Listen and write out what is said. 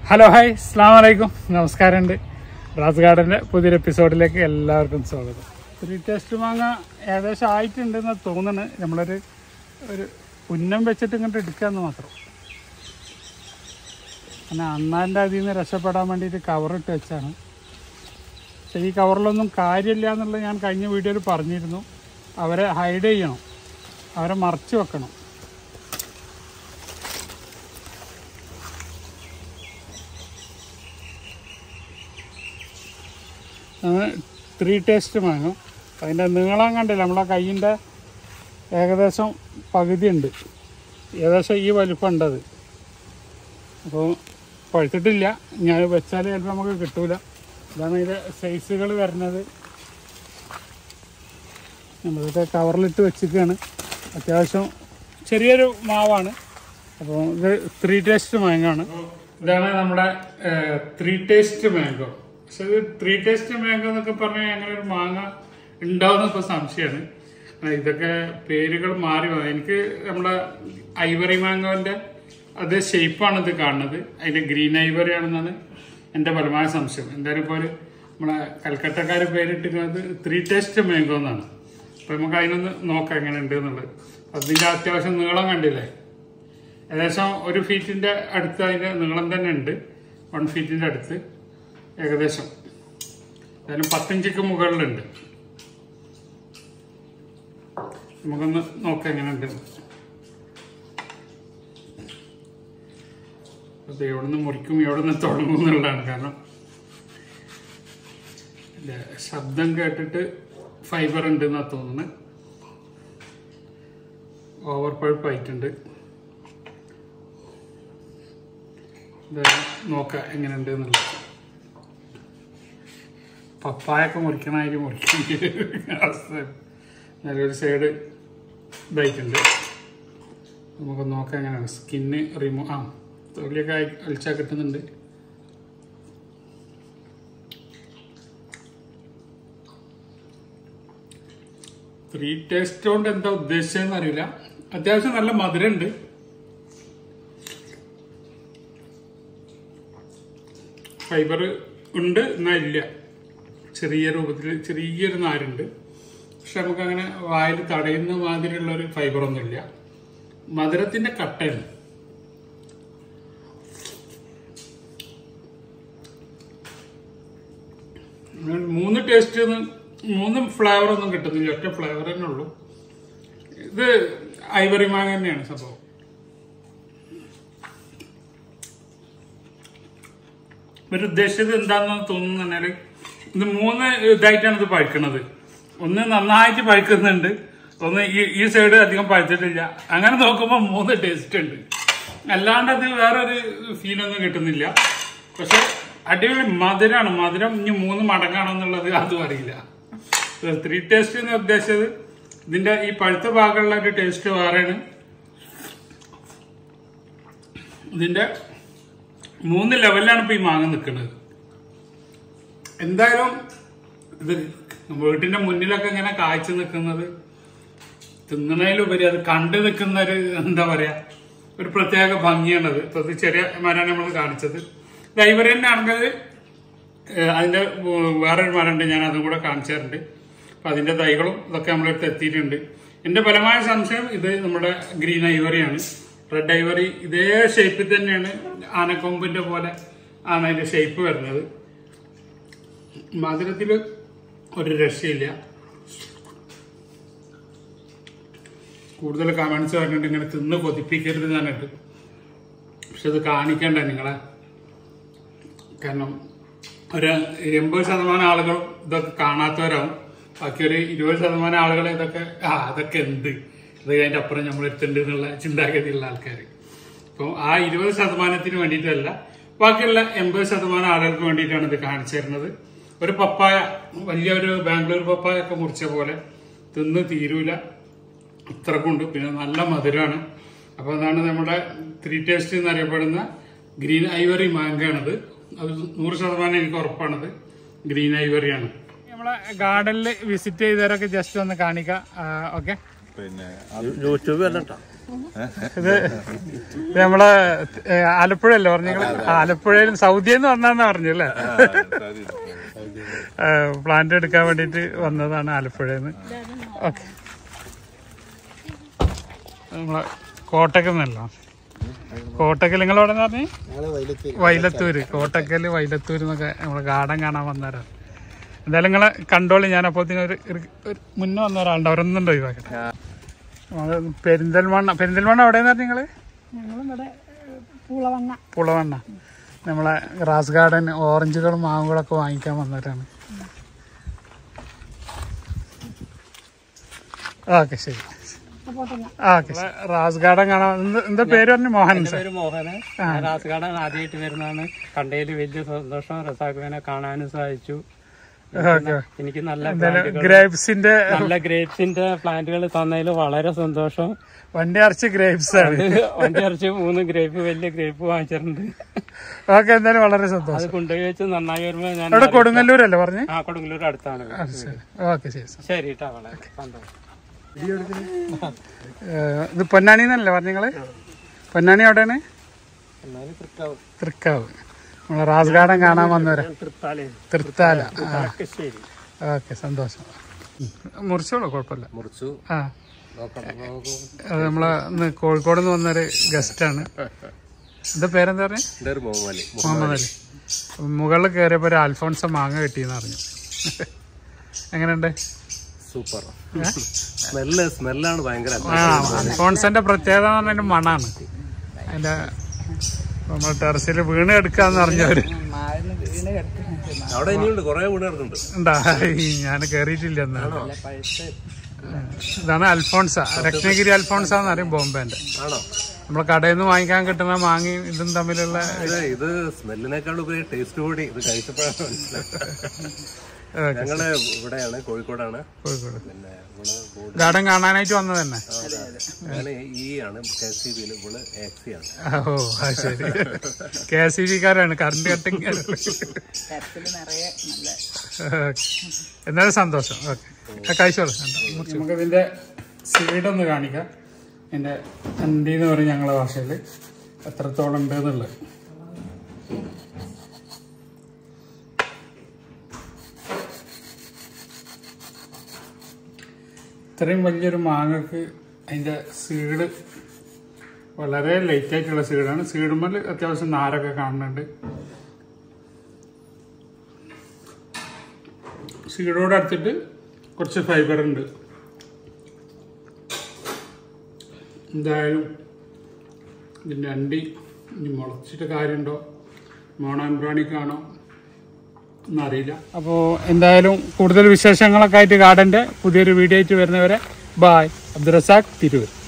Hello hi അസ്സാം വലൈക്കും നമസ്കാരമുണ്ട് റാസ് ഗാർഡന്റെ പുതിയൊരു എപ്പിസോഡിലേക്ക് എല്ലാവർക്കും സ്വാഗതം ത്രീ ടേസ്റ്റ് മാങ്ങ ഏകദേശം ആയിട്ടുണ്ടെന്ന് തോന്നുന്നു നമ്മളൊരു ഒരു ഉന്നം വെച്ചിട്ട് ഇങ്ങോട്ട് എടുക്കാന്ന് മാത്രം പിന്നെ അണ്ണാൻ്റെ അതിൽ നിന്ന് രക്ഷപ്പെടാൻ വേണ്ടിയിട്ട് കവറിട്ട് വെച്ചാണ് പക്ഷേ ഈ കവറിലൊന്നും കാര്യമില്ല എന്നുള്ളത് ഞാൻ കഴിഞ്ഞ വീഡിയോയിൽ പറഞ്ഞിരുന്നു അവരെ ഹൈഡ് ചെയ്യണം അവരെ മറച്ചു വെക്കണം ത്രീ ടേസ്റ്റ് വാങ്ങും അതിൻ്റെ നീളം കണ്ടില്ല നമ്മളെ കയ്യിൻ്റെ ഏകദേശം പകുതി ഉണ്ട് ഏകദേശം ഈ വലിപ്പം ഉണ്ടത് അപ്പോൾ പഴുത്തിട്ടില്ല ഞാൻ വെച്ചാൽ ചിലപ്പോൾ നമുക്ക് കിട്ടൂല ഇതാണ് ഇതിൻ്റെ സൈസുകൾ വരുന്നത് നമ്മളിത് കവറിലിട്ട് വെച്ചിരിക്കുകയാണ് അത്യാവശ്യം ചെറിയൊരു മാവാണ് അപ്പോൾ ഇത് ത്രീ ടേസ്റ്റ് മാങ്ങാണ് ഇതാണ് നമ്മുടെ ത്രീ ടേസ്റ്റ് മാംഗോ പക്ഷെ ഇത് ത്രീ ടേസ്റ്റ് മാംഗോ എന്നൊക്കെ പറഞ്ഞാൽ അങ്ങനെ ഒരു മാങ്ങ ഉണ്ടാവുന്ന ഇപ്പോൾ സംശയമാണ് ആ, ഇതൊക്കെ പേരുകൾ മാറി വന്നു എനിക്ക് നമ്മുടെ ഐവറി മാംഗോന്റെ അതേ ഷേപ്പാണ് ഇത് കാണുന്നത് അതിന്റെ ഗ്രീൻ ഐവറി ആണെന്നാണ് എൻ്റെ പരമായ സംശയം എന്തായാലും ഇപ്പോൾ ഒരു നമ്മളെ കൽക്കട്ടക്കാർ പേരിട്ടിരുന്നത് ത്രീ ടേസ്റ്റ് മാംഗോ എന്നാണ് അപ്പം നമുക്ക് അതിനൊന്ന് നോക്കാം എങ്ങനെ ഉണ്ട് എന്നുള്ളത് അതിൻ്റെ അത്യാവശ്യം നീളം കണ്ടില്ലേ ഏകദേശം ഒരു ഫീറ്റിന്റെ അടുത്ത് അതിന്റെ നീളം തന്നെ ഉണ്ട് വൺ ഫീറ്റിന്റെ അടുത്ത് ഏകദേശം ഏതായാലും പത്തിഞ്ചിക്ക് മുകളിലുണ്ട് നമുക്കൊന്ന് നോക്കാം എങ്ങനെയുണ്ട് അത് എവിടെ നിന്ന് മുറിക്കും എവിടെ നിന്ന് തുടങ്ങും എന്നുള്ളതാണ് കാരണം ഇതിന്റെ ശബ്ദം കേട്ടിട്ട് ഫൈബർ ഉണ്ട് എന്നാ തോന്നുന്നത് ഓവർ പഴുപ്പായിട്ടുണ്ട് എന്തായാലും നോക്കാം എങ്ങനെയുണ്ട് എന്നുള്ളത് പപ്പായൊക്കെ മുറിക്കണമാതിരി മുറിക്കുന്ന അവസ്ഥ നല്ലൊരു സൈഡ് ഇതായിട്ടുണ്ട് നമുക്ക് നോക്കാം എങ്ങനെയാണ് സ്കിന്ന് റിമൂവ് ആ തൊലിയൊക്കെ അയ്- അഴിച്ചാൽ കിട്ടുന്നുണ്ട് ത്രീ ടേസ്റ്റ് കൊണ്ട് എന്താ ഉദ്ദേശിച്ചതെന്ന് അറിയില്ല അത്യാവശ്യം നല്ല മധുരമുണ്ട് ഫൈബർ ഉണ്ട് എന്നാൽ ഇല്ല ചെറിയ രൂപത്തിൽ ചെറിയൊരു നാരുണ്ട് പക്ഷെ നമുക്കങ്ങനെ വായിൽ തടയുന്ന മാതിരിയുള്ള ഒരു ഫൈബറൊന്നുമില്ല മധുരത്തിന്റെ കട്ടയാണ് അങ്ങനെ മൂന്ന് ടേസ്റ്റ് മൂന്ന് ഫ്ലേവർ ഒന്നും കിട്ടുന്നില്ല ഒറ്റ ഫ്ലേവർ തന്നെ ഉള്ളൂ ഇത് ഐവറി മാങ്ങ തന്നെയാണ് സംഭവം ഇവർ ഉദ്ദേശിച്ചത് എന്താണെന്ന് തോന്നുന്നു പറഞ്ഞാല് ഇത് മൂന്ന് ഇതായിട്ടാണ് ഇത് പഴുക്കണത് ഒന്ന് നന്നായിട്ട് പഴുക്കുന്നുണ്ട് ഒന്ന് ഈ ഈ സൈഡ് അധികം പഴുത്തിട്ടില്ല അങ്ങനെ നോക്കുമ്പോൾ മൂന്ന് ടേസ്റ്റ് ഉണ്ട് അല്ലാണ്ട് അത് വേറൊരു ഫീലൊന്നും കിട്ടുന്നില്ല പക്ഷെ അടിപൊളി മധുരമാണ് മധുരം ഇനി മൂന്ന് മടങ്ങാണോ എന്നുള്ളത് അതും അറിയില്ല ത്രീ ടേസ്റ്റ് എന്ന് ഉദ്ദേശിച്ചത് ഇതിന്റെ ഈ പഴുത്ത ഭാഗമുള്ള ഒരു ടേസ്റ്റ് വേറെയാണ് ഇതിന്റെ മൂന്ന് ലെവലിലാണ് ഇപ്പൊ ഈ മാങ്ങ നിൽക്കുന്നത് എന്തായാലും ഇത് വീട്ടിന്റെ മുന്നിലൊക്കെ ഇങ്ങനെ കാഴ്ച നിൽക്കുന്നത് തിന്നണതിലുപരി അത് കണ്ടു നിൽക്കുന്ന ഒരു എന്താ പറയാ ഒരു പ്രത്യേക ഭംഗിയാണത് ഇപ്പൊ ഇത് ചെറിയ മരമാണ് നമ്മൾ കാണിച്ചത് ഡൈവർ തന്നെ ആണെങ്കിൽ അതിന്റെ ഉം, വേറൊരു മരമുണ്ട് ഞാൻ അതും കൂടെ കാണിച്ചു തരുന്നുണ്ട് അപ്പൊ അതിന്റെ തൈകളും ഇതൊക്കെ നമ്മളെടുത്ത് എത്തിയിട്ടുണ്ട് എന്റെ ഫലമായ സംശയം ഇത് നമ്മുടെ ഗ്രീൻ ഐവറിയാണ് റെഡ് ഐവറി ഇതേ ഷേപ്പിൽ തന്നെയാണ് ആനക്കൊമ്പിന്റെ പോലെ ആണ് അതിന്റെ ഷേപ്പ് വരുന്നത് മധുരത്തില് ഒരു രക്ഷയില്ല കൂടുതൽ കമന്റ്സ് പറഞ്ഞിട്ട് ഇങ്ങനെ തിന്ന് കൊതിപ്പിക്കരുത് എന്നിട്ട് പക്ഷെ ഇത് കാണിക്കണ്ട നിങ്ങളെ കാരണം ഒരു എൺപത് ശതമാനം ആളുകൾ ഇതൊക്കെ കാണാത്തവരാവും ബാക്കി ഒരു ഇരുപത് ശതമാനം ആളുകൾ ഇതൊക്കെ ആ അതൊക്കെ എന്ത് ഇത് അതിന്റെ അപ്പുറം നമ്മൾ എത്തുന്നുണ്ട് എന്നുള്ള ചിന്താഗതിയുള്ള ആൾക്കാർ അപ്പോൾ ആ ഇരുപത് ശതമാനത്തിന് വേണ്ടിയിട്ടല്ല ബാക്കിയുള്ള എൺപത് ശതമാനം ആളുകൾക്ക് വേണ്ടിയിട്ടാണ് ഇത് കാണിച്ചു തരുന്നത് ഒരു പപ്പായ വലിയൊരു ബാംഗ്ലൂർ പപ്പായ ഒക്കെ മുറിച്ച പോലെ തിന്ന് തീരൂല അത്രക്കുണ്ട് പിന്നെ നല്ല മധുരമാണ് അപ്പൊ അതാണ് നമ്മുടെ ത്രീ ടേസ്റ്റ് എന്നറിയപ്പെടുന്ന ഗ്രീൻ ഐവറി മാങ്കയാണത് അത് നൂറ് ശതമാനം എനിക്ക് ഉറപ്പാണത് ഗ്രീൻ ഐവറിയാണ് നമ്മളെ ഗാർഡനിൽ വിസിറ്റ് ചെയ്തവരൊക്കെ ജസ്റ്റ് ഒന്ന് കാണിക്കാം ഓക്കെ പിന്നെ യൂട്യൂബ് അല്ല കേട്ടോ ഇത് ഇത് നമ്മളെ ഏ, ആലപ്പുഴയല്ലേ പറഞ്ഞു ആലപ്പുഴയിൽ സൗദി എന്ന് പറഞ്ഞാന്ന് പറഞ്ഞു അല്ലേ പ്ലാന്റ് എടുക്കാൻ വേണ്ടിട്ട് വന്നതാണ് ആലപ്പുഴയിൽ നിന്ന് ഓക്കെ നമ്മളെ കോട്ടക്കെന്നല്ലോ കോട്ടക്കൽ നിങ്ങൾ എവിടെ നിന്ന് പറഞ്ഞു വൈലത്തൂര് കോട്ടക്കൽ വൈലത്തൂര് എന്നൊക്കെ നമ്മളെ ഗാർഡൻ കാണാൻ വന്നവരാണ് എന്തായാലും നിങ്ങളെ കണ്ടോളി ഞാൻ അപ്പോഴത്തേനും ഒരു ഒരു- ഒരു മുന്നേ വന്ന ഒരാളുണ്ട് അവരൊന്നും ഒഴിവാക്കട്ടെ നമ്മള് പെരിന്തൽമണ്ണ പെരിന്തൽമണ്ണ എവിടെയെന്ന് പറഞ്ഞു നിങ്ങള് ഞങ്ങളിവിടെ പൂളവണ്ണ പുളവണ്ണ നമ്മളെ റാസ് ഗാർഡൻ ഓറഞ്ചുകളും മാവുകളൊക്കെ വാങ്ങിക്കാൻ വന്നവരാണ് ഓക്കെ ശരി പോട്ടെന്നാ ഓക്കെ റാസ് ഗാർഡൻ കാണാൻ എന്ത്- എന്താ പേര് പറഞ്ഞു മോഹൻ എന്റെ പേര് മോഹന് ഞാൻ രാസഗാർഡൻ ആദ്യമായിട്ട് വരുന്നതാണ് കണ്ടതിൽ വലിയ സന്തോഷം റസാഖുവിനെ കാണാനും സാധിച്ചു ഓക്കെ എനിക്ക് നല്ല എന്തായാലും പ്ലാന്റുകൾ ഗ്രേപ്സിന്റെ നല്ല ഗ്രേപ്സിന്റെ പ്ലാന്റുകൾ തന്നതിൽ വളരെ സന്തോഷം വണ്ടി അരച്ച് ഗ്രേപ്സ് ആണ് വണ്ടി അരച്ച് മൂന്ന് ഗ്രേപ്പ് വലിയ ഗ്രേപ്പ് വാങ്ങിച്ചിട്ടുണ്ട് ഓക്കെ എന്തായാലും വളരെ അത് സന്തോഷം കൊണ്ടുപോയി വെച്ച് നന്നായി വരുമ്പോൾ ഞാൻ അവിടെ കൊടുങ്ങല്ലൂരല്ലേ പറഞ്ഞു ആ കൊടുങ്ങല്ലൂർ അടുത്താണ് ശരി ഓക്കെ ശരി ശരി കേട്ടോ വളരെ സന്തോഷം ഏഹ് ഇത് പൊന്നാനി എന്നല്ലേ പറഞ്ഞു നിങ്ങള് പൊന്നാനി എവിടെയാണ് എന്നാലും തൃക്കാവ് തൃക്കാവ് നമ്മളെ റാസ് ഗാർഡൻ കാണാൻ വന്നവരാ തൃത്താലേ തൃത്താല ശരി ഓക്കെ സന്തോഷം മുറിച്ചോളൂ കുഴപ്പമില്ല മുറിച്ചു ആ നോക്കാം നോക്കൂ. അത് നമ്മളെ ഇന്ന് കോഴിക്കോട് നിന്ന് വന്നൊരു ഗസ്റ്റാണ് എന്താ പേരെന്താ പറഞ്ഞേ എൻ്റെ ഒരു മോമാലി മുഹമ്മദ് അലി മുകളിൽ കയറിയപ്പോൾ ഒരു അൽഫോൺസ മാങ്ങ കിട്ടിയെന്ന് അറിഞ്ഞു എങ്ങനെയുണ്ട് സൂപ്പർ സ്മെല്ല് സ്മെല്ലാണ് ഭയങ്കര ആ അൽഫോൺസന്റെ പ്രത്യേകത എന്ന് പറഞ്ഞാൽ മണാണ് അതിന്റെ നമ്മൾ ടെറസിൽ വീണ് എടുക്കാന്ന് അറിഞ്ഞവര് അവിടെ ഇനിയുണ്ട് കുറെ വീണ് കിടക്കുന്നുണ്ട് ഉണ്ടാ ഞാൻ കയറിയിട്ടില്ല എന്നാണ് ഇതാണ് അൽഫോൺസ രത്നഗിരി അൽഫോൺസ എന്ന് പറയും ബോംബെന്റെ ആണോ നമ്മളെ കടയിൽ നിന്ന് വാങ്ങിക്കാൻ കിട്ടുന്ന മാങ്ങയും ഇതും തമ്മിലുള്ള ഇത് ഇത് സ്മെല്ലിനേക്കാൾ ഉപരി ടേസ്റ്റ് കൂടി ഇത് കഴിച്ചപ്പോഴാണ് മനസ്സിലായത് ഓക്കെ, ഞങ്ങള് ഇവിടെയാണ് കോഴിക്കോടാണ് കോഴിക്കോട് പിന്നെ ഇവിടെ ബോർഡ് ഗാർഡൻ കാണാനായിട്ട് വന്നത് തന്നെ ഞാൻ ഈ ആണ് കെ സി ബിയിൽ ഇവള് എക്സി ആണ് ആ, ഓ അത് ശരി കെ സി ബിക്കാരാണ് കറണ്ട് കട്ടിങ് എന്നാലും സന്തോഷം ഓക്കെ കഴിച്ചോളൂ നമുക്ക് ഇതിന്റെ സീഡ് ഒന്ന് കാണിക്കാം ഇതിന്റെ അണ്ടി എന്ന് പറയും ഞങ്ങളെ ഭാഷയിൽ എത്രത്തോളം ഉണ്ട് എന്നുള്ളത് ഇത്രയും വലിയൊരു മാങ്ങക്ക് അതിന്റെ സീഡ് വളരെ ലൈറ്റ് ആയിട്ടുള്ള സീഡാണ് സീഡുമ്പോൾ അത്യാവശ്യം നാരൊക്കെ കാണുന്നുണ്ട് സീഡോട് അടുത്തിട്ട് കുറച്ച് ഫൈബർ ഉണ്ട് എന്തായാലും ഇതിൻ്റെ അണ്ടി ഇനി മുളച്ചിട്ട് കാര്യമുണ്ടോ മോണാൻബ്രാണിക്കാണോ എന്നറിയില്ല അപ്പോൾ എന്തായാലും കൂടുതൽ വിശേഷങ്ങളൊക്കെ ആയിട്ട് ഗാർഡൻ്റെ പുതിയൊരു വീഡിയോ ആയിട്ട് വരുന്നവരെ ബായ് അബ്ദുറസാഖ് തിരൂർ